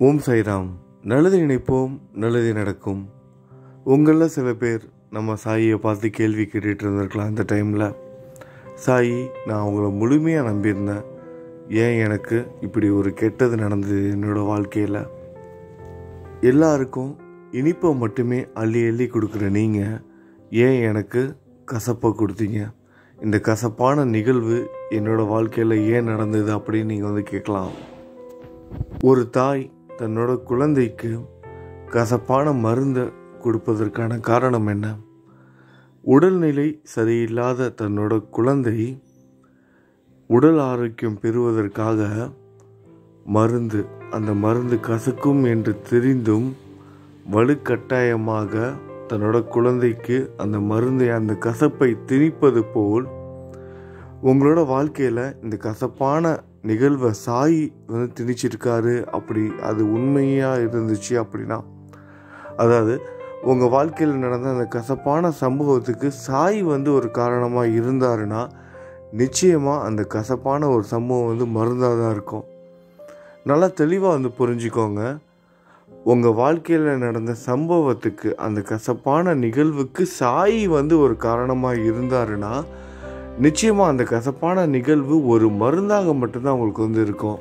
ஓம் சாய்ராம் நல்லது நினைப்போம் நல்லது நடக்கும் உங்களில் சில பேர் நம்ம சாயியை பார்த்து கேள்வி கேட்டுட்டு இருந்திருக்கலாம் அந்த டைமில் சாயி நான் உங்களை முழுமையாக நம்பியிருந்தேன் ஏன் எனக்கு இப்படி ஒரு கெட்டது நடந்தது என்னோடய வாழ்க்கையில் எல்லாருக்கும் இனிப்பை மட்டுமே அள்ளி அள்ளி கொடுக்குற நீங்கள் ஏன் எனக்கு கசப்பை கொடுத்தீங்க இந்த கசப்பான நிகழ்வு என்னோட வாழ்க்கையில் ஏன் நடந்தது அப்படின்னு நீங்கள் வந்து கேட்கலாம் ஒரு தாய் தன்னோட குழந்தைக்கு கசப்பான மருந்தை கொடுப்பதற்கான காரணம் என்ன உடல்நிலை சரியில்லாத தன்னோட குழந்தை உடல் ஆரோக்கியம் பெறுவதற்காக மருந்து அந்த மருந்து கசக்கும் என்று தெரிந்தும் வலுக்கட்டாயமாக தன்னோட குழந்தைக்கு அந்த மருந்தை அந்த கசப்பை திணிப்பது போல் உங்களோட வாழ்க்கையில் இந்த கசப்பான நிகழ்வை சாய் வந்து திணிச்சிருக்காரு அப்படி அது உண்மையாக இருந்துச்சு அப்படின்னா அதாவது உங்கள் வாழ்க்கையில் நடந்த அந்த கசப்பான சம்பவத்துக்கு சாய் வந்து ஒரு காரணமாக இருந்தாருன்னா நிச்சயமாக அந்த கசப்பான ஒரு சம்பவம் வந்து மருந்தாக தான் இருக்கும் நல்லா தெளிவாக வந்து புரிஞ்சுக்கோங்க உங்கள் வாழ்க்கையில் நடந்த சம்பவத்துக்கு அந்த கசப்பான நிகழ்வுக்கு சாய் வந்து ஒரு காரணமாக இருந்தாருன்னா நிச்சயமாக அந்த கசப்பான நிகழ்வு ஒரு மருந்தாக மட்டும்தான் உங்களுக்கு வந்து இருக்கும்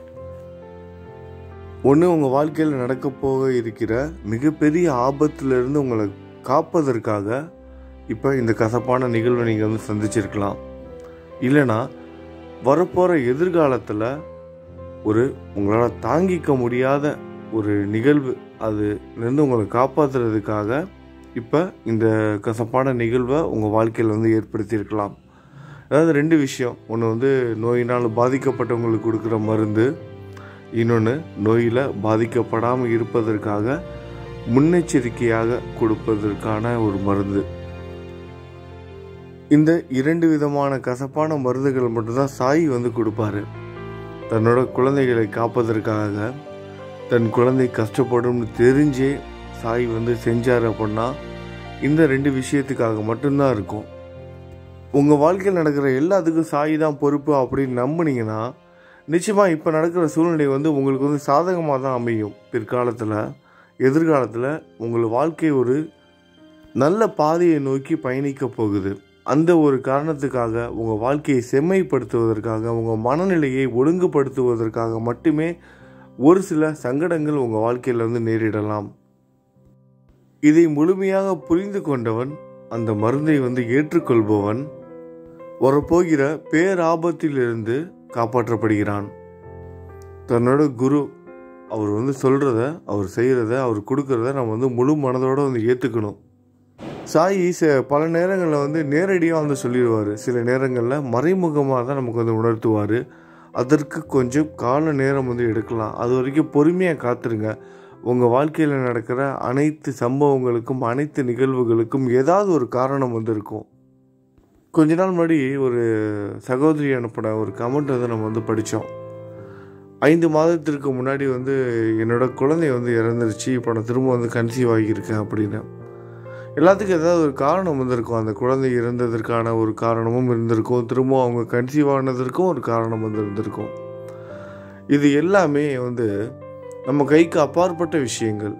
ஒன்று உங்கள் வாழ்க்கையில் நடக்க போக இருக்கிற மிகப்பெரிய ஆபத்திலிருந்து உங்களை காப்பதற்காக இப்போ இந்த கசப்பான நிகழ்வை நீங்கள் வந்து சந்திச்சிருக்கலாம் இல்லைனா வரப்போகிற எதிர்காலத்தில் ஒரு உங்களால் தாங்கிக்க முடியாத ஒரு நிகழ்வு அதுலேருந்து உங்களை காப்பாற்றுறதுக்காக இப்போ இந்த கசப்பான நிகழ்வை உங்கள் வாழ்க்கையில் வந்து ஏற்படுத்தியிருக்கலாம் அதாவது ரெண்டு விஷயம் ஒன்று வந்து நோயினால் பாதிக்கப்பட்டவங்களுக்கு கொடுக்குற மருந்து இன்னொன்று நோயில் பாதிக்கப்படாமல் இருப்பதற்காக முன்னெச்சரிக்கையாக கொடுப்பதற்கான ஒரு மருந்து இந்த இரண்டு விதமான கசப்பான மருந்துகள் மட்டும்தான் சாய் வந்து கொடுப்பாரு தன்னோட குழந்தைகளை காப்பதற்காக தன் குழந்தை கஷ்டப்படும்னு தெரிஞ்சே சாய் வந்து செஞ்சார் அப்படின்னா இந்த ரெண்டு விஷயத்துக்காக மட்டும்தான் இருக்கும் உங்கள் வாழ்க்கையில் நடக்கிற எல்லாத்துக்கும் சாய் தான் பொறுப்பு அப்படின்னு நம்புனீங்கன்னா நிச்சயமாக இப்போ நடக்கிற சூழ்நிலை வந்து உங்களுக்கு வந்து சாதகமாக தான் அமையும் பிற்காலத்தில் எதிர்காலத்தில் உங்கள் வாழ்க்கை ஒரு நல்ல பாதையை நோக்கி பயணிக்க போகுது அந்த ஒரு காரணத்துக்காக உங்கள் வாழ்க்கையை செம்மைப்படுத்துவதற்காக உங்கள் மனநிலையை ஒழுங்குபடுத்துவதற்காக மட்டுமே ஒரு சில சங்கடங்கள் உங்கள் வாழ்க்கையில் வந்து நேரிடலாம் இதை முழுமையாக புரிந்து கொண்டவன் அந்த மருந்தை வந்து ஏற்றுக்கொள்பவன் வரப்போகிற பேராபத்திலிருந்து காப்பாற்றப்படுகிறான் தன்னோட குரு அவர் வந்து சொல்கிறத அவர் செய்கிறத அவர் கொடுக்கறத நம்ம வந்து முழு மனதோடு வந்து ஏற்றுக்கணும் சாயி ச பல நேரங்களில் வந்து நேரடியாக வந்து சொல்லிடுவார் சில நேரங்களில் மறைமுகமாக தான் நமக்கு வந்து உணர்த்துவார் அதற்கு கொஞ்சம் கால நேரம் வந்து எடுக்கலாம் அது வரைக்கும் பொறுமையாக காத்துருங்க உங்கள் வாழ்க்கையில் நடக்கிற அனைத்து சம்பவங்களுக்கும் அனைத்து நிகழ்வுகளுக்கும் ஏதாவது ஒரு காரணம் வந்து இருக்கும் கொஞ்ச நாள் முன்னாடி ஒரு சகோதரி அனுப்பின ஒரு கமெண்ட் வந்து நம்ம வந்து படித்தோம் ஐந்து மாதத்திற்கு முன்னாடி வந்து என்னோட குழந்தை வந்து இறந்துருச்சு இப்போ நான் திரும்ப வந்து கன்சீவ் ஆகியிருக்கேன் அப்படின்னு எல்லாத்துக்கும் ஏதாவது ஒரு காரணம் வந்திருக்கும் அந்த குழந்தை இறந்ததற்கான ஒரு காரணமும் இருந்திருக்கும் திரும்ப அவங்க கன்சீவ் ஆனதற்கும் ஒரு காரணம் வந்து இருந்திருக்கும் இது எல்லாமே வந்து நம்ம கைக்கு அப்பாற்பட்ட விஷயங்கள்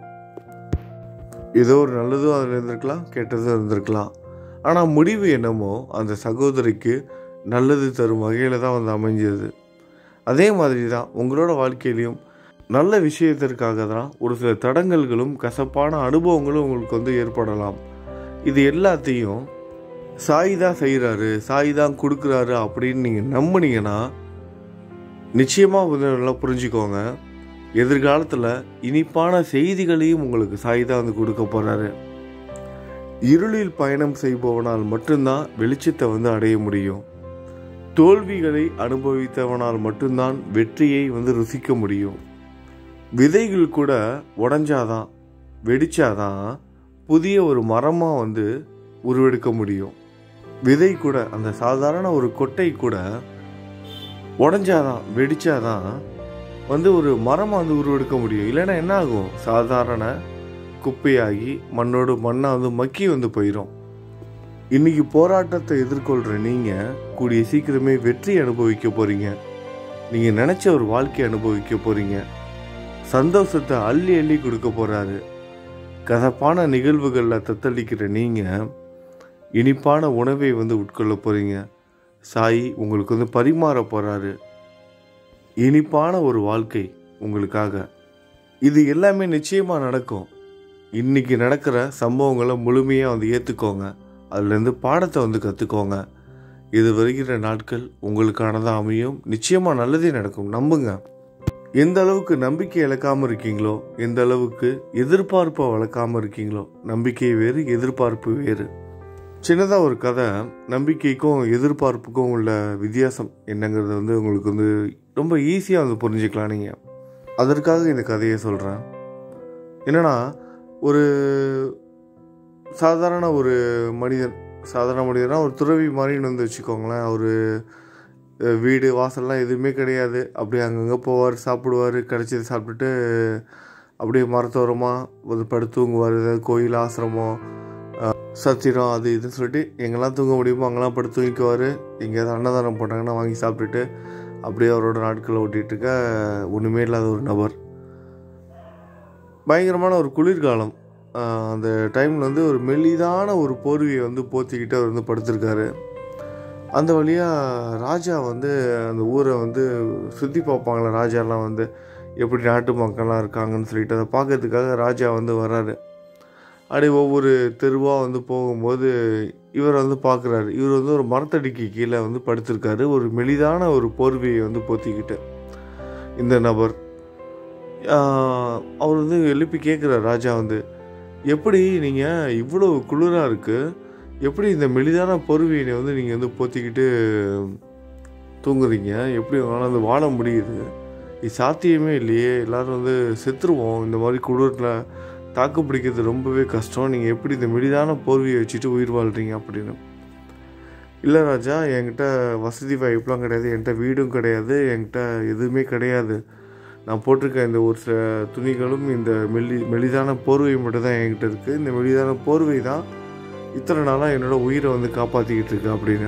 ஏதோ ஒரு நல்லதும் அதில் இருந்திருக்கலாம் கெட்டதும் இருந்திருக்கலாம் ஆனால் முடிவு என்னமோ அந்த சகோதரிக்கு நல்லது தரும் வகையில் தான் வந்து அமைஞ்சது அதே மாதிரி தான் உங்களோட வாழ்க்கையிலையும் நல்ல விஷயத்திற்காக தான் ஒரு சில தடங்கல்களும் கசப்பான அனுபவங்களும் உங்களுக்கு வந்து ஏற்படலாம் இது எல்லாத்தையும் சாய் தான் செய்கிறாரு சாய் தான் கொடுக்குறாரு அப்படின்னு நீங்கள் நம்புனீங்கன்னா நிச்சயமாக வந்து நல்லா புரிஞ்சுக்கோங்க எதிர்காலத்தில் இனிப்பான செய்திகளையும் உங்களுக்கு சாய் தான் வந்து கொடுக்க போகிறாரு இருளில் பயணம் செய்பவனால் மட்டும்தான் வெளிச்சத்தை வந்து அடைய முடியும் தோல்விகளை அனுபவித்தவனால் மட்டும்தான் வெற்றியை வந்து ருசிக்க முடியும் விதைகள் கூட உடஞ்சாதான் வெடிச்சாதான் புதிய ஒரு மரமாக வந்து உருவெடுக்க முடியும் விதை கூட அந்த சாதாரண ஒரு கொட்டை கூட உடஞ்சாதான் வெடிச்சாதான் வந்து ஒரு மரமாக வந்து உருவெடுக்க முடியும் இல்லைன்னா என்ன ஆகும் சாதாரண குப்பையாகி மண்ணோடு மண்ணாக வந்து மக்கி வந்து போயிடும் இன்னைக்கு போராட்டத்தை எதிர்கொள்கிற நீங்கள் கூடிய சீக்கிரமே வெற்றி அனுபவிக்க போகிறீங்க நீங்கள் நினச்ச ஒரு வாழ்க்கை அனுபவிக்க போகிறீங்க சந்தோஷத்தை அள்ளி அள்ளி கொடுக்க போகிறாரு கசப்பான நிகழ்வுகளில் தத்தளிக்கிற நீங்கள் இனிப்பான உணவை வந்து உட்கொள்ள போகிறீங்க சாய் உங்களுக்கு வந்து பரிமாற போகிறாரு இனிப்பான ஒரு வாழ்க்கை உங்களுக்காக இது எல்லாமே நிச்சயமாக நடக்கும் இன்னைக்கு நடக்கிற சம்பவங்களை முழுமையாக வந்து ஏற்றுக்கோங்க அதுலேருந்து பாடத்தை வந்து கற்றுக்கோங்க இது வருகிற நாட்கள் உங்களுக்கானதாக அமையும் நிச்சயமாக நல்லதே நடக்கும் நம்புங்க எந்த அளவுக்கு நம்பிக்கை இழக்காமல் இருக்கீங்களோ எந்த அளவுக்கு எதிர்பார்ப்பை வளர்க்காமல் இருக்கீங்களோ நம்பிக்கை வேறு எதிர்பார்ப்பு வேறு சின்னதாக ஒரு கதை நம்பிக்கைக்கும் எதிர்பார்ப்புக்கும் உள்ள வித்தியாசம் என்னங்கிறத வந்து உங்களுக்கு வந்து ரொம்ப ஈஸியாக வந்து புரிஞ்சுக்கலாம் நீங்கள் அதற்காக இந்த கதையை சொல்கிறேன் என்னன்னா ஒரு சாதாரண ஒரு மனிதன் சாதாரண மனிதனா ஒரு துறவி மாதிரின்னு வந்து வச்சுக்கோங்களேன் ஒரு வீடு வாசல்லாம் எதுவுமே கிடையாது அப்படியே அங்கங்கே போவார் சாப்பிடுவார் கிடச்சது சாப்பிட்டுட்டு அப்படியே மரத்தோரமாக ஒரு படுத்து தூங்குவார் ஏதாவது கோயில் ஆசிரமம் அஹ், சத்திரம் அது இதுன்னு சொல்லிட்டு எங்கெல்லாம் தூங்க முடியுமோ அங்கெல்லாம் படுத்து தூங்கிக்குவார் எங்கேயாவது அன்னதானம் போட்டாங்கன்னா வாங்கி சாப்பிட்டுட்டு அப்படியே அவரோட நாட்களை ஓட்டிகிட்டு இருக்க ஒன்றுமே இல்லாத ஒரு நபர் பயங்கரமான ஒரு குளிர்காலம் ஆஹ் அந்த டைமில் வந்து ஒரு மெலிதான ஒரு போர்வையை வந்து போத்திக்கிட்டு அவர் வந்து படுத்திருக்காரு அந்த வழியாக ராஜா வந்து அந்த ஊரை வந்து சுற்றி பார்ப்பாங்களே ராஜாலாம் வந்து எப்படி நாட்டு மக்கள்லாம் இருக்காங்கன்னு சொல்லிட்டு அதை பார்க்கறதுக்காக ராஜா வந்து வராரு அப்படியே ஒவ்வொரு தெருவாக வந்து போகும்போது இவர் வந்து பார்க்குறாரு இவர் வந்து ஒரு மரத்தடிக்கு கீழே வந்து படுத்திருக்காரு ஒரு மெலிதான ஒரு போர்வையை வந்து போத்திக்கிட்டு இந்த நபர் ஆஹ் அவர் வந்து எழுப்பி கேட்குறார் ராஜா வந்து எப்படி நீங்கள் இவ்வளோ குளிராக இருக்குது எப்படி இந்த மெலிதான பொறுவியை வந்து நீங்கள் வந்து போத்திக்கிட்டு தூங்குறீங்க எப்படி உங்களால் வந்து வாழ முடியுது இது சாத்தியமே இல்லையே எல்லாரும் வந்து செத்துருவோம் இந்த மாதிரி குளிரில் தாக்கு பிடிக்கிறது ரொம்பவே கஷ்டம் நீங்கள் எப்படி இந்த மெலிதான போர்வையை வச்சுட்டு உயிர் வாழ்கிறீங்க அப்படின்னு இல்லை ராஜா என்கிட்ட வசதி வாய்ப்புலாம் கிடையாது என்கிட்ட வீடும் கிடையாது என்கிட்ட எதுவுமே கிடையாது நான் போட்டிருக்க இந்த ஒரு சில துணிகளும் இந்த மெல்லி மெலிதான போர்வை மட்டும் தான் என்கிட்ட இருக்குது இந்த மெலிதான போர்வை தான் இத்தனை நாளாக என்னோட உயிரை வந்து காப்பாற்றிக்கிட்டு இருக்கு அப்படின்னு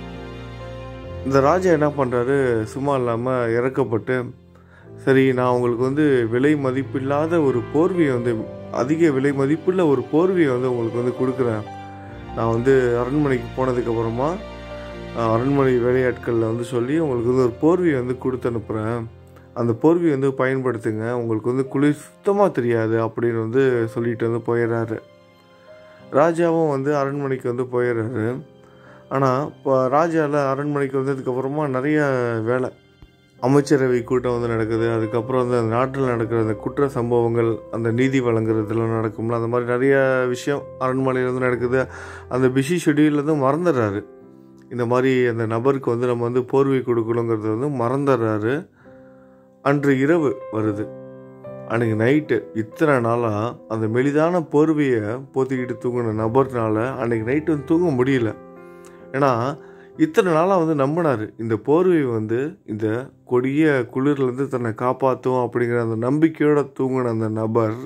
இந்த ராஜா என்ன பண்ணுறாரு சும்மா இல்லாமல் இறக்கப்பட்டு சரி நான் உங்களுக்கு வந்து விலை மதிப்பில்லாத ஒரு போர்வையை வந்து அதிக விலை மதிப்புள்ள ஒரு போர்வையை வந்து உங்களுக்கு வந்து கொடுக்குறேன் நான் வந்து அரண்மனைக்கு போனதுக்கப்புறமா அரண்மனை வேலையாட்களில் வந்து சொல்லி உங்களுக்கு வந்து ஒரு போர்வையை வந்து கொடுத்து அனுப்புகிறேன் அந்த போர்வையை வந்து பயன்படுத்துங்க உங்களுக்கு வந்து குளிர் சுத்தமாக தெரியாது அப்படின்னு வந்து சொல்லிட்டு வந்து போயிடுறாரு ராஜாவும் வந்து அரண்மனைக்கு வந்து போயிடுறாரு ஆனால் இப்போ ராஜாவில் அரண்மனைக்கு வந்ததுக்கப்புறமா நிறைய வேலை அமைச்சரவை கூட்டம் வந்து நடக்குது அதுக்கப்புறம் வந்து அந்த நாட்டில் நடக்கிற அந்த குற்ற சம்பவங்கள் அந்த நீதி வழங்குறதுலாம் நடக்கும்ல அந்த மாதிரி நிறைய விஷயம் அரண்மனையில் வந்து நடக்குது அந்த பிஸி ஷெடியூலில் வந்து மறந்துடுறாரு இந்த மாதிரி அந்த நபருக்கு வந்து நம்ம வந்து போர்வை கொடுக்கணுங்கிறது வந்து மறந்துடுறாரு அன்று இரவு வருது அன்னைக்கு நைட்டு இத்தனை நாளாக அந்த மெலிதான போர்வையை போத்திக்கிட்டு தூங்கின நபர்னால அன்னைக்கு நைட்டு வந்து தூங்க முடியல ஏன்னா இத்தனை நாளாக வந்து நம்பினார் இந்த போர்வை வந்து இந்த கொடிய குளிர்லேருந்து தன்னை காப்பாற்றும் அப்படிங்கிற அந்த நம்பிக்கையோட தூங்கின அந்த நபர்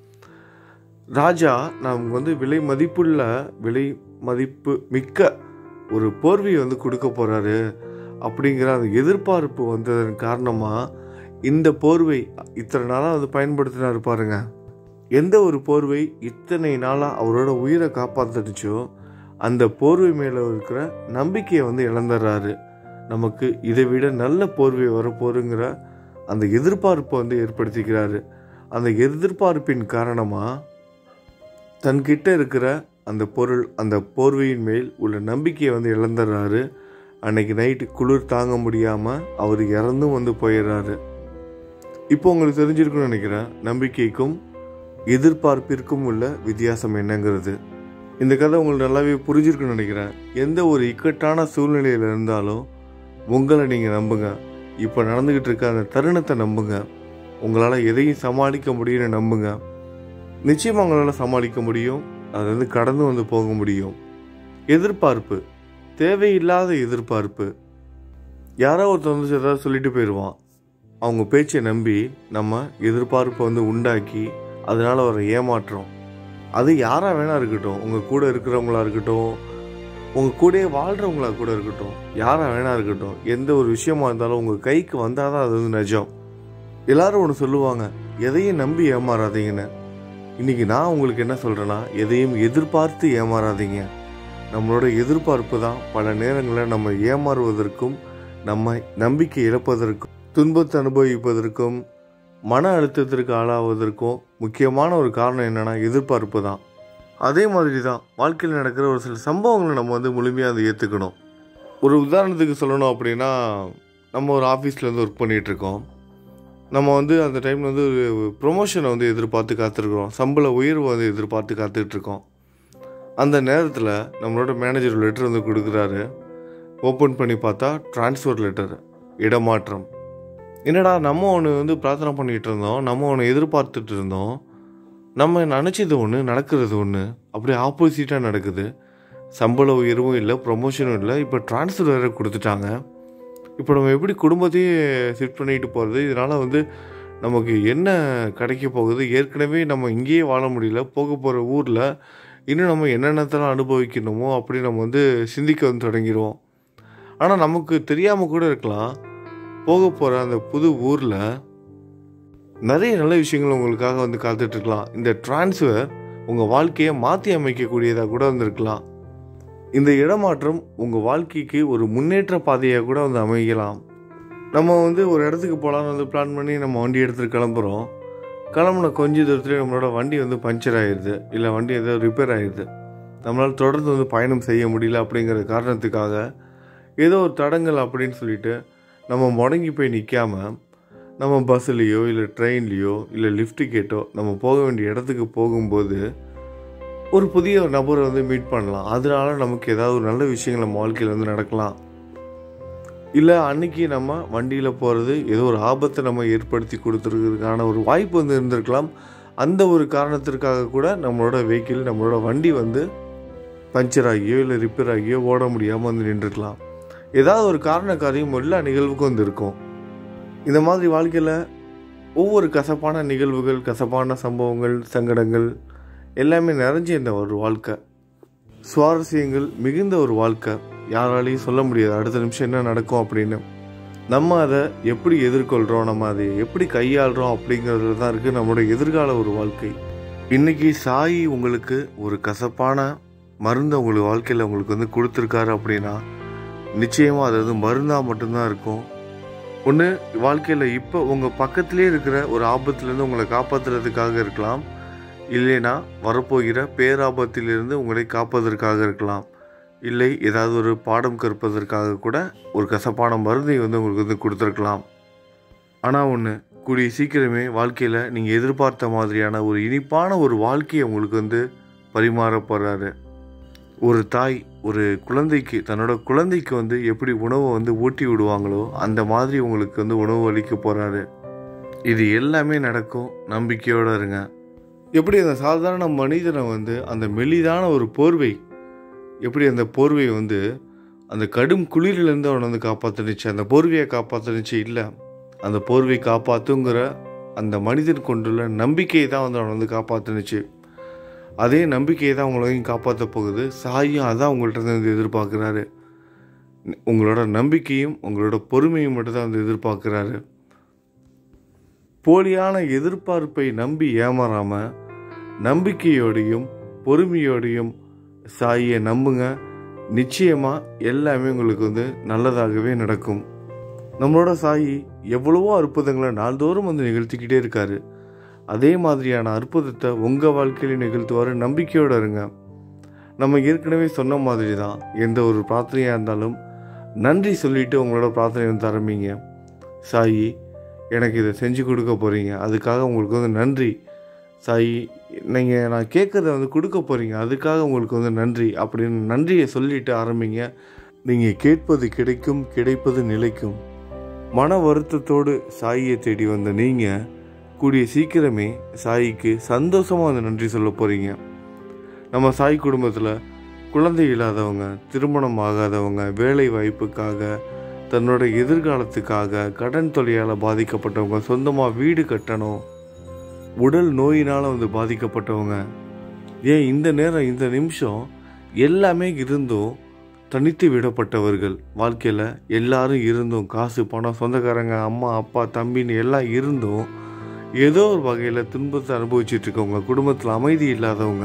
ராஜா நமக்கு வந்து விலை மதிப்புள்ள விலை மதிப்பு மிக்க ஒரு போர்வையை வந்து கொடுக்க போகிறாரு அப்படிங்கிற அந்த எதிர்பார்ப்பு வந்ததன் காரணமாக இந்த போர்வை இத்தனை நாளாக வந்து பயன்படுத்தினாரு பாருங்க எந்த ஒரு போர்வை இத்தனை நாளாக அவரோட உயிரை காப்பாற்றுச்சோ அந்த போர்வை மேலே இருக்கிற நம்பிக்கையை வந்து இழந்துடுறாரு நமக்கு இதை விட நல்ல போர்வை வரப்போருங்கிற அந்த எதிர்பார்ப்பை வந்து ஏற்படுத்திக்கிறாரு அந்த எதிர்பார்ப்பின் காரணமாக தன்கிட்ட இருக்கிற அந்த பொருள் அந்த போர்வையின் மேல் உள்ள நம்பிக்கையை வந்து இழந்துடுறாரு அன்னைக்கு நைட்டு குளிர் தாங்க முடியாமல் அவர் இறந்தும் வந்து போயிடுறாரு இப்போ உங்களுக்கு தெரிஞ்சிருக்கும்னு நினைக்கிறேன் நம்பிக்கைக்கும் எதிர்பார்ப்பிற்கும் உள்ள வித்தியாசம் என்னங்கிறது இந்த கதை உங்களுக்கு நல்லாவே புரிஞ்சிருக்குன்னு நினைக்கிறேன் எந்த ஒரு இக்கட்டான சூழ்நிலையில் இருந்தாலும் உங்களை நீங்கள் நம்புங்க இப்போ நடந்துக்கிட்டு இருக்க அந்த தருணத்தை நம்புங்க உங்களால் எதையும் சமாளிக்க முடியும்னு நம்புங்க நிச்சயமாக உங்களால் சமாளிக்க முடியும் அது வந்து கடந்து வந்து போக முடியும் எதிர்பார்ப்பு தேவையில்லாத எதிர்பார்ப்பு யாரோ ஒருத்தர் வந்து ஏதாவது சொல்லிட்டு போயிடுவான் அவங்க பேச்சை நம்பி நம்ம எதிர்பார்ப்பை வந்து உண்டாக்கி அதனால் வர ஏமாற்றம் அது யாராக வேணா இருக்கட்டும் உங்கள் கூட இருக்கிறவங்களா இருக்கட்டும் உங்கள் கூடயே வாழ்கிறவங்களா கூட இருக்கட்டும் யாராக வேணா இருக்கட்டும் எந்த ஒரு விஷயமா இருந்தாலும் உங்கள் கைக்கு வந்தால் தான் அது வந்து நிஜம் எல்லாரும் ஒன்று சொல்லுவாங்க எதையும் நம்பி ஏமாறாதீங்கன்னு இன்னைக்கு நான் உங்களுக்கு என்ன சொல்கிறேன்னா எதையும் எதிர்பார்த்து ஏமாறாதீங்க நம்மளோட எதிர்பார்ப்பு தான் பல நேரங்களில் நம்ம ஏமாறுவதற்கும் நம்ம நம்பிக்கை இழப்பதற்கும் துன்பத்தை அனுபவிப்பதற்கும் மன அழுத்தத்திற்கு ஆளாவதற்கும் முக்கியமான ஒரு காரணம் என்னென்னா எதிர்பார்ப்பு தான் அதே மாதிரி தான் வாழ்க்கையில் நடக்கிற ஒரு சில சம்பவங்களை நம்ம வந்து முழுமையாக அதை ஏற்றுக்கணும் ஒரு உதாரணத்துக்கு சொல்லணும் அப்படின்னா நம்ம ஒரு ஆஃபீஸில் வந்து ஒர்க் பண்ணிகிட்ருக்கோம் நம்ம வந்து அந்த டைமில் வந்து ஒரு ப்ரொமோஷனை வந்து எதிர்பார்த்து காத்திருக்கிறோம் சம்பள உயர்வு வந்து எதிர்பார்த்து காத்துட்ருக்கோம் அந்த நேரத்தில் நம்மளோட மேனேஜர் லெட்டர் வந்து கொடுக்குறாரு ஓப்பன் பண்ணி பார்த்தா ட்ரான்ஸ்ஃபர் லெட்டர் இடமாற்றம் என்னடா நம்ம ஒன்று வந்து பிரார்த்தனை பண்ணிகிட்டு இருந்தோம் நம்ம ஒன்று எதிர்பார்த்துட்டு இருந்தோம் நம்ம நினச்சது ஒன்று நடக்கிறது ஒன்று அப்படியே ஆப்போசிட்டாக நடக்குது சம்பள உயர்வும் இல்லை ப்ரொமோஷனும் இல்லை இப்போ ட்ரான்ஸ்ஃபர் வேறு கொடுத்துட்டாங்க இப்போ நம்ம எப்படி குடும்பத்தையே ஷிஃப்ட் பண்ணிட்டு போகிறது இதனால் வந்து நமக்கு என்ன கிடைக்க போகுது ஏற்கனவே நம்ம இங்கேயே வாழ முடியல போக போகிற ஊரில் இன்னும் நம்ம என்னென்னத்தெல்லாம் அனுபவிக்கணுமோ அப்படி நம்ம வந்து சிந்திக்க வந்து தொடங்கிடுவோம் ஆனால் நமக்கு தெரியாமல் கூட இருக்கலாம் போக போகிற அந்த புது ஊரில் நிறைய நல்ல விஷயங்கள் உங்களுக்காக வந்து காத்துட்ருக்கலாம் இந்த டிரான்ஸ்ஃபர் உங்கள் வாழ்க்கையை மாற்றி அமைக்கக்கூடியதாக கூட வந்திருக்கலாம் இந்த இடமாற்றம் உங்கள் வாழ்க்கைக்கு ஒரு முன்னேற்ற பாதையாக கூட வந்து அமைக்கலாம் நம்ம வந்து ஒரு இடத்துக்கு போகலான்னு வந்து பிளான் பண்ணி நம்ம வண்டி எடுத்துகிட்டு கிளம்புறோம் கிளம்புன கொஞ்ச தூரத்துலேயே நம்மளோட வண்டி வந்து பஞ்சர் ஆயிடுது இல்லை வண்டி ஏதோ ரிப்பேர் ஆயிடுது நம்மளால் தொடர்ந்து வந்து பயணம் செய்ய முடியல அப்படிங்கிற காரணத்துக்காக ஏதோ ஒரு தடங்கள் அப்படின்னு சொல்லிட்டு நம்ம முடங்கி போய் நிற்காம நம்ம பஸ்ஸுலேயோ இல்லை ட்ரெயின்லேயோ இல்லை லிஃப்ட் கேட்டோ நம்ம போக வேண்டிய இடத்துக்கு போகும்போது ஒரு புதிய ஒரு நபரை வந்து மீட் பண்ணலாம் அதனால நமக்கு ஏதாவது ஒரு நல்ல விஷயங்கள் நம்ம வாழ்க்கையில் வந்து நடக்கலாம் இல்லை அன்னைக்கு நம்ம வண்டியில் போகிறது ஏதோ ஒரு ஆபத்தை நம்ம ஏற்படுத்தி கொடுத்துருக்கிறதுக்கான ஒரு வாய்ப்பு வந்து இருந்திருக்கலாம் அந்த ஒரு காரணத்திற்காக கூட நம்மளோட வெஹிக்கிள் நம்மளோட வண்டி வந்து பஞ்சர் ஆகியோ இல்லை ரிப்பேர் ஆகியோ ஓட முடியாமல் வந்து நின்றுருக்கலாம் ஏதாவது ஒரு காரண காரியம் எல்லா நிகழ்வுக்கும் வந்து இருக்கும் இந்த மாதிரி வாழ்க்கையில் ஒவ்வொரு கசப்பான நிகழ்வுகள் கசப்பான சம்பவங்கள் சங்கடங்கள் எல்லாமே நிறைஞ்ச இந்த ஒரு வாழ்க்கை சுவாரஸ்யங்கள் மிகுந்த ஒரு வாழ்க்கை யாராலையும் சொல்ல முடியாது அடுத்த நிமிஷம் என்ன நடக்கும் அப்படின்னு நம்ம அதை எப்படி எதிர்கொள்கிறோம் நம்ம அதை எப்படி கையாளுறோம் அப்படிங்கிறதுல தான் இருக்குது நம்மளோட எதிர்கால ஒரு வாழ்க்கை இன்னைக்கு சாயி உங்களுக்கு ஒரு கசப்பான மருந்து உங்களுக்கு வாழ்க்கையில் உங்களுக்கு வந்து கொடுத்துருக்காரு அப்படின்னா நிச்சயமாக அது வந்து மருந்தாக மட்டும்தான் இருக்கும் ஒன்று வாழ்க்கையில் இப்போ உங்கள் பக்கத்திலே இருக்கிற ஒரு ஆபத்துலேருந்து உங்களை காப்பாற்றுறதுக்காக இருக்கலாம் இல்லைனா வரப்போகிற பேராபத்திலிருந்து உங்களை காப்பதற்காக இருக்கலாம் இல்லை ஏதாவது ஒரு பாடம் கற்பதற்காக கூட ஒரு கசப்பான மருந்தை வந்து உங்களுக்கு வந்து கொடுத்துருக்கலாம் ஆனால் ஒன்று கூடிய சீக்கிரமே வாழ்க்கையில் நீங்கள் எதிர்பார்த்த மாதிரியான ஒரு இனிப்பான ஒரு வாழ்க்கையை உங்களுக்கு வந்து பரிமாற போகிறாரு ஒரு தாய் ஒரு குழந்தைக்கு தன்னோட குழந்தைக்கு வந்து எப்படி உணவை வந்து ஊட்டி விடுவாங்களோ அந்த மாதிரி உங்களுக்கு வந்து உணவு அளிக்க போகிறாரு இது எல்லாமே நடக்கும் நம்பிக்கையோடு இருங்க எப்படி அந்த சாதாரண மனிதனை வந்து அந்த மெலிதான ஒரு போர்வை எப்படி அந்த போர்வை வந்து அந்த கடும் குளிரிலேருந்து அவனை வந்து காப்பாற்றுனுச்சு அந்த போர்வையை காப்பாற்றுனுச்சு இல்லை அந்த போர்வை காப்பாற்றுங்கிற அந்த மனிதன் கொண்டுள்ள நம்பிக்கையை தான் வந்து அவனை வந்து காப்பாற்றுனுச்சு அதே நம்பிக்கையை தான் உங்களையும் காப்பாற்ற போகுது சாயும் அதான் உங்கள்கிட்ட வந்து எதிர்பார்க்குறாரு உங்களோட நம்பிக்கையும் உங்களோட பொறுமையும் மட்டும் தான் வந்து எதிர்பார்க்குறாரு போலியான எதிர்பார்ப்பை நம்பி ஏமாறாம நம்பிக்கையோடையும் பொறுமையோடையும் சாயை நம்புங்க நிச்சயமா எல்லாமே உங்களுக்கு வந்து நல்லதாகவே நடக்கும் நம்மளோட சாயி எவ்வளவோ அற்புதங்களை நாள்தோறும் வந்து நிகழ்த்திக்கிட்டே இருக்காரு அதே மாதிரியான அற்புதத்தை உங்கள் வாழ்க்கையில் நிகழ்த்துவார் நம்பிக்கையோடு இருங்க நம்ம ஏற்கனவே சொன்ன மாதிரி தான் எந்த ஒரு பிரார்த்தனையாக இருந்தாலும் நன்றி சொல்லிட்டு உங்களோட பிரார்த்தனை வந்து ஆரம்பிங்க சாயி எனக்கு இதை செஞ்சு கொடுக்க போகிறீங்க அதுக்காக உங்களுக்கு வந்து நன்றி சாயி நீங்கள் நான் கேட்குறத வந்து கொடுக்க போகிறீங்க அதுக்காக உங்களுக்கு வந்து நன்றி அப்படின்னு நன்றியை சொல்லிட்டு ஆரம்பிங்க நீங்கள் கேட்பது கிடைக்கும் கிடைப்பது நிலைக்கும் மன வருத்தத்தோடு சாயியை தேடி வந்த நீங்கள் கூடிய சீக்கிரமே சாயிக்கு சந்தோஷமாக வந்து நன்றி சொல்ல போகிறீங்க நம்ம சாய் குடும்பத்தில் குழந்தை இல்லாதவங்க திருமணம் ஆகாதவங்க வேலை வாய்ப்புக்காக தன்னோட எதிர்காலத்துக்காக கடன் தொல்லையால் பாதிக்கப்பட்டவங்க சொந்தமாக வீடு கட்டணும் உடல் நோயினால் வந்து பாதிக்கப்பட்டவங்க ஏன் இந்த நேரம் இந்த நிமிஷம் எல்லாமே இருந்தும் தனித்து விடப்பட்டவர்கள் வாழ்க்கையில் எல்லாரும் இருந்தும் காசு பணம் சொந்தக்காரங்க அம்மா அப்பா தம்பின்னு எல்லாம் இருந்தும் ஏதோ ஒரு வகையில் துன்பத்தை அனுபவிச்சுட்டு இருக்கவங்க குடும்பத்தில் அமைதி இல்லாதவங்க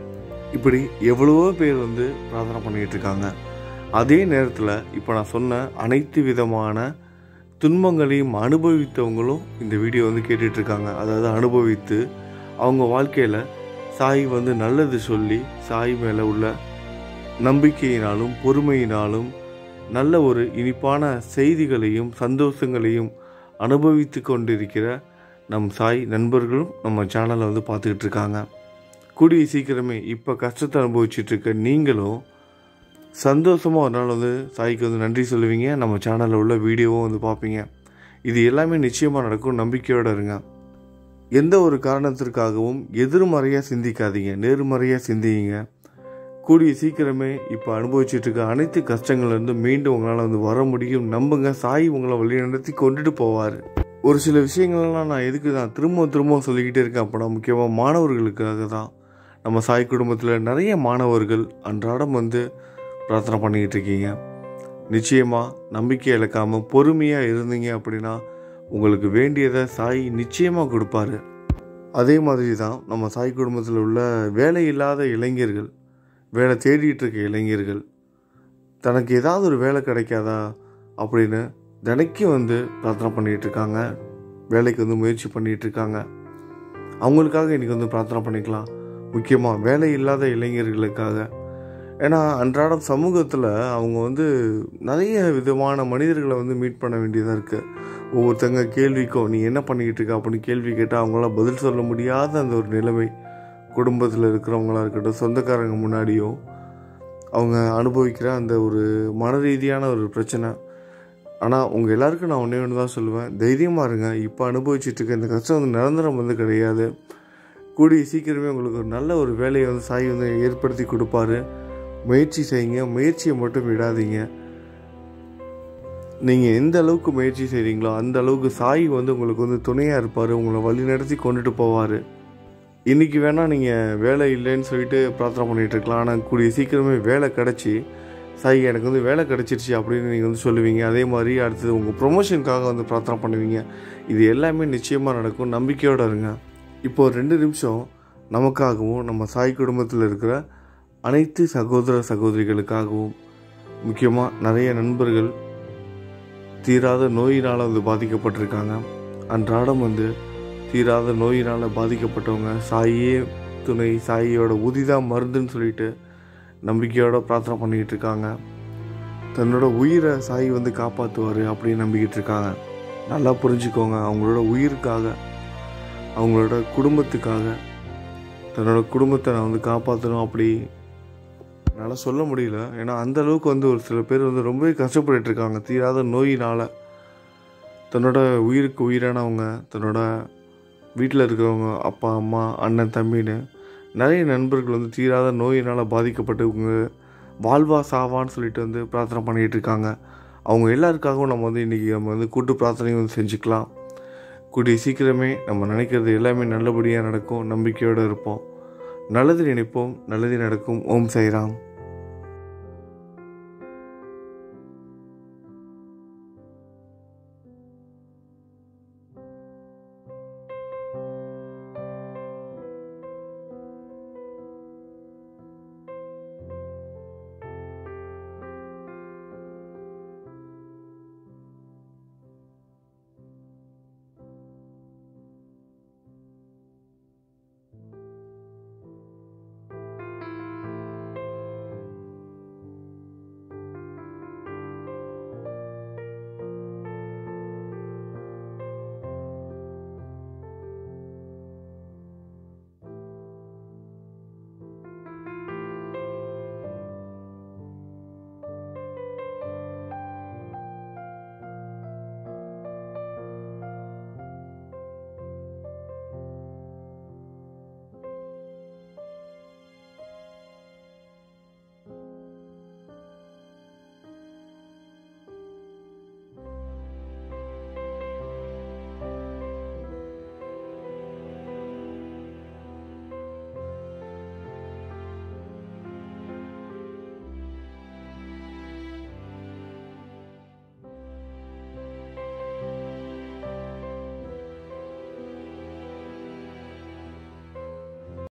இப்படி எவ்வளவோ பேர் வந்து பிரார்த்தனை பண்ணிக்கிட்டு இருக்காங்க அதே நேரத்தில் இப்போ நான் சொன்ன அனைத்து விதமான துன்பங்களையும் அனுபவித்தவங்களும் இந்த வீடியோ வந்து கேட்டுட்டு இருக்காங்க அதாவது அனுபவித்து அவங்க வாழ்க்கையில் சாய் வந்து நல்லது சொல்லி சாய் மேலே உள்ள நம்பிக்கையினாலும் பொறுமையினாலும் நல்ல ஒரு இனிப்பான செய்திகளையும் சந்தோஷங்களையும் அனுபவித்து கொண்டிருக்கிற நம் சாய் நண்பர்களும் நம்ம சேனலை வந்து பார்த்துக்கிட்டு இருக்காங்க கூடிய சீக்கிரமே இப்போ கஷ்டத்தை அனுபவிச்சுட்டு இருக்க நீங்களும் சந்தோஷமாக ஒரு நாள் வந்து சாய்க்கு வந்து நன்றி சொல்லுவீங்க நம்ம சேனலில் உள்ள வீடியோவும் வந்து பார்ப்பீங்க இது எல்லாமே நிச்சயமாக நடக்கும் நம்பிக்கையோடு இருங்க எந்த ஒரு காரணத்திற்காகவும் எதிர்மறையாக சிந்திக்காதீங்க நேர்மறையாக சிந்திங்க கூடிய சீக்கிரமே இப்போ அனுபவிச்சுட்டு இருக்க அனைத்து கஷ்டங்கள்லேருந்து மீண்டும் உங்களால் வந்து வர முடியும் நம்புங்க சாய் உங்களை வழிநடத்தி கொண்டுட்டு போவார் ஒரு சில விஷயங்கள்லாம் நான் எதுக்கு தான் திரும்ப திரும்ப சொல்லிக்கிட்டே இருக்கேன் அப்படின்னா முக்கியமாக மாணவர்களுக்காக தான் நம்ம சாய் குடும்பத்தில் நிறைய மாணவர்கள் அன்றாடம் வந்து பிரார்த்தனை பண்ணிக்கிட்டு இருக்கீங்க நிச்சயமாக நம்பிக்கை இழக்காமல் பொறுமையாக இருந்தீங்க அப்படின்னா உங்களுக்கு வேண்டியதை சாய் நிச்சயமாக கொடுப்பாரு அதே மாதிரி தான் நம்ம சாய் குடும்பத்தில் உள்ள வேலை இல்லாத இளைஞர்கள் வேலை தேடிட்டு இருக்க இளைஞர்கள் தனக்கு ஏதாவது ஒரு வேலை கிடைக்காதா அப்படின்னு தினைக்கும் வந்து பிரார்த்தனை பண்ணிகிட்டு இருக்காங்க வேலைக்கு வந்து முயற்சி பண்ணிகிட்டு இருக்காங்க அவங்களுக்காக இன்றைக்கி வந்து பிரார்த்தனை பண்ணிக்கலாம் முக்கியமாக வேலை இல்லாத இளைஞர்களுக்காக ஏன்னா அன்றாடம் சமூகத்தில் அவங்க வந்து நிறைய விதமான மனிதர்களை வந்து மீட் பண்ண வேண்டியதாக இருக்குது ஒவ்வொருத்தங்க கேள்விக்கும் நீ என்ன பண்ணிக்கிட்டு இருக்க அப்படின்னு கேள்வி கேட்டால் அவங்களால பதில் சொல்ல முடியாத அந்த ஒரு நிலைமை குடும்பத்தில் இருக்கிறவங்களா இருக்கட்டும் சொந்தக்காரங்க முன்னாடியோ அவங்க அனுபவிக்கிற அந்த ஒரு மன ரீதியான ஒரு பிரச்சனை ஆனால் உங்கள் எல்லாருக்கும் நான் ஒன்றே ஒன்று தான் சொல்லுவேன் தைரியமாக இருங்க இப்போ அனுபவிச்சுட்டு இருக்க இந்த கஷ்டம் வந்து நிரந்தரம் வந்து கிடையாது கூடிய சீக்கிரமே உங்களுக்கு ஒரு நல்ல ஒரு வேலையை வந்து சாய் வந்து ஏற்படுத்தி கொடுப்பாரு முயற்சி செய்யுங்க முயற்சியை மட்டும் விடாதீங்க நீங்கள் எந்த அளவுக்கு முயற்சி செய்கிறீங்களோ அந்த அளவுக்கு சாய் வந்து உங்களுக்கு வந்து துணையாக இருப்பார் உங்களை வழி நடத்தி கொண்டுட்டு போவார் இன்றைக்கி வேணால் நீங்கள் வேலை இல்லைன்னு சொல்லிட்டு பிரார்த்தனை பண்ணிகிட்டு இருக்கலாம் ஆனால் கூடிய சீக்கிரமே வேலை கிடச்சி சாய் எனக்கு வந்து வேலை கிடச்சிருச்சு அப்படின்னு நீங்கள் வந்து சொல்லுவீங்க அதே மாதிரி அடுத்தது உங்கள் ப்ரொமோஷனுக்காக வந்து பிரார்த்தனை பண்ணுவீங்க இது எல்லாமே நிச்சயமாக நடக்கும் நம்பிக்கையோடு இருங்க இப்போ ஒரு ரெண்டு நிமிஷம் நமக்காகவும் நம்ம சாய் குடும்பத்தில் இருக்கிற அனைத்து சகோதர சகோதரிகளுக்காகவும் முக்கியமாக நிறைய நண்பர்கள் தீராத நோயினால் வந்து பாதிக்கப்பட்டிருக்காங்க அன்றாடம் வந்து தீராத நோயினால் பாதிக்கப்பட்டவங்க சாயே துணை சாயியோட உதிதான் மருந்துன்னு சொல்லிட்டு நம்பிக்கையோட பிரார்த்தனை பண்ணிக்கிட்டு இருக்காங்க தன்னோட உயிரை சாய் வந்து காப்பாற்றுவார் அப்படின்னு நம்பிக்கிட்டு இருக்காங்க நல்லா புரிஞ்சுக்கோங்க அவங்களோட உயிருக்காக அவங்களோட குடும்பத்துக்காக தன்னோட குடும்பத்தை நான் வந்து காப்பாற்றணும் அப்படி என்னால் சொல்ல முடியல ஏன்னா அந்த அளவுக்கு வந்து ஒரு சில பேர் வந்து ரொம்பவே கஷ்டப்பட்டுட்டு இருக்காங்க தீராத நோயினால் தன்னோட உயிருக்கு உயிரானவங்க தன்னோட வீட்டில் இருக்கிறவங்க அப்பா அம்மா அண்ணன் தம்பின்னு நிறைய நண்பர்கள் வந்து தீராத நோயினால் பாதிக்கப்பட்டு இவங்க வாழ்வா சாவான்னு சொல்லிட்டு வந்து பிரார்த்தனை பண்ணிகிட்டு இருக்காங்க அவங்க எல்லாருக்காகவும் நம்ம வந்து இன்றைக்கி நம்ம வந்து கூட்டு பிரார்த்தனையும் வந்து செஞ்சுக்கலாம் கூடிய சீக்கிரமே நம்ம நினைக்கிறது எல்லாமே நல்லபடியாக நடக்கும் நம்பிக்கையோடு இருப்போம் நல்லது நினைப்போம் நல்லது நடக்கும் ஓம் சைராம்